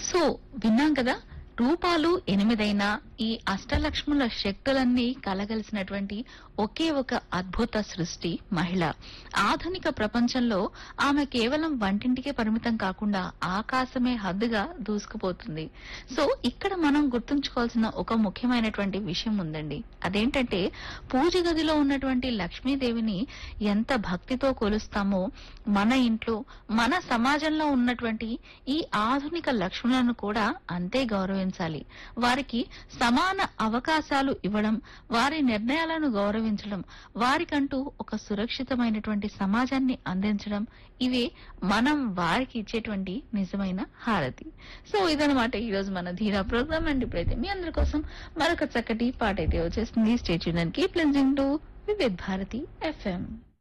so విన్నాం కదా రూపాలు ఎనిమిదైనా ఈ అష్టలక్ష్ముల శక్తులన్నీ కలగలిసినటువంటి ఒకే ఒక అద్భుత సృష్టి మహిళ ఆధునిక ప్రపంచంలో ఆమె కేవలం వంటింటికే పరిమితం కాకుండా ఆకాశమే హద్దుగా దూసుకుపోతుంది సో ఇక్కడ మనం గుర్తుంచుకోవాల్సిన ఒక ముఖ్యమైనటువంటి విషయం ఉందండి అదేంటంటే పూజ గదిలో ఉన్నటువంటి లక్ష్మీదేవిని ఎంత భక్తితో కొలుస్తామో మన ఇంట్లో మన సమాజంలో ఉన్నటువంటి ఈ ఆధునిక లక్ష్ములను కూడా అంతే గౌరవించాలి వారికి సమాన అవకాశాలు ఇవ్వడం వారి నిర్ణయాలను గౌరవించడం వారికంటూ ఒక సురక్షితమైనటువంటి సమాజాన్ని అందించడం ఇవే మనం వారికి ఇచ్చేటువంటి నిజమైన హారతి సో ఇదనమాట ఈ రోజు మన ధీరా ప్రోగ్రామ్ అండ్ ఇప్పుడైతే మీ అందరి కోసం మరొక చక్కటి పాట అయితే వచ్చేస్తుంది stay tune keep listening to Vividh Bharati FM